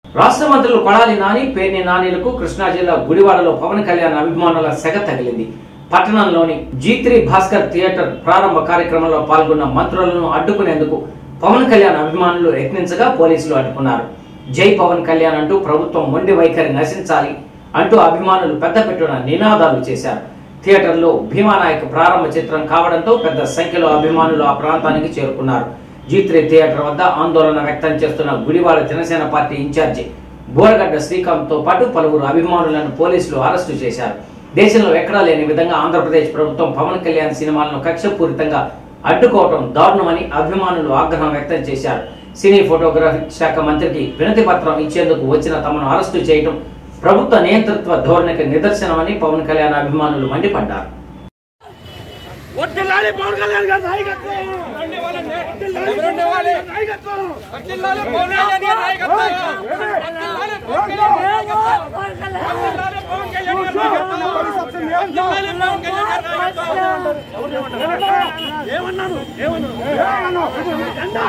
రాష్ట్ర మంత్రులు కొడాలి నాని పేర్ని నానిలకు కృష్ణా జిల్లా గుడివాడలో పవన్ కళ్యాణ్ అభిమానుల సెగ తగిలింది పట్టణంలోని జీ త్రీ భాస్కర్ థియేటర్ ప్రారంభ కార్యక్రమంలో పాల్గొన్న మంత్రులను అడ్డుకునేందుకు పవన్ కళ్యాణ్ అభిమానులు యత్నించగా పోలీసులు అడ్డుకున్నారు జై పవన్ కళ్యాణ్ అంటూ ప్రభుత్వం మొండి వైఖరి నశించాలి అంటూ అభిమానులు పెద్ద పెట్టున నినాదాలు చేశారు థియేటర్లో భీమానాయక్ ప్రారంభ చిత్రం కావడంతో పెద్ద సంఖ్యలో అభిమానులు ఆ ప్రాంతానికి చేరుకున్నారు జీ3 థియేటర్ వద్ద ఆందోళన వ్యక్తం చేస్తున్న గుడివాడ జనసేన పార్టీ ఇన్ఛార్జి బోరగడ్డ శ్రీకాంత్ తో పాటు పలువురు అభిమానులను పోలీసులు అరెస్టు చేశారు దేశంలో ఎక్కడా లేని విధంగా ఆంధ్రప్రదేశ్ ప్రభుత్వం పవన్ కళ్యాణ్ సినిమాలను కక్షపూరితంగా అడ్డుకోవడం దారుణమని అభిమానులు ఆగ్రహం వ్యక్తం చేశారు సినీ ఫోటోగ్రఫీ శాఖ మంత్రికి వినతి పత్రం ఇచ్చేందుకు వచ్చిన తమను అరెస్టు చేయడం ప్రభుత్వ నియంతృత్వ ధోరణికి నిదర్శనమని పవన్ కళ్యాణ్ అభిమానులు మండిపడ్డారు వర్ధిల్లాలి పవన్ కళ్యాణ్ గారి నాయకత్వం వర్ధిల్లాలి నాయకత్వం వర్ధిల్లాలి పవన్ కళ్యాణ్ గారి నాయకత్వం వర్ధిల్లాలి పవన్ కళ్యాణ్ గారి నాయకత్వం వర్ధిల్లాలి పవన్ కళ్యాణ్ గారి నాయకత్వం వర్ధిల్లాలి పవన్ కళ్యాణ్ గారి నాయకత్వం ఏమన్నాను ఏమన్నాను జెండా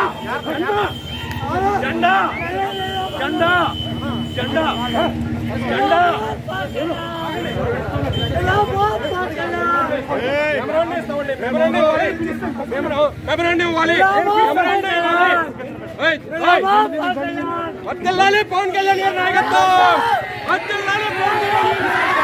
జెండా జెండా జెండా జెండా మెమరాండం ఇవ్వాలి మెమరాండం ఇవ్వాలి ఓయ్, ఓయ్. వర్ధిల్లాలి పవన్ కళ్యాణ్ గారి నాయకత్వం వర్ధిల్లాలి పవన్ కళ్యాణ్ గారి నాయకత్వం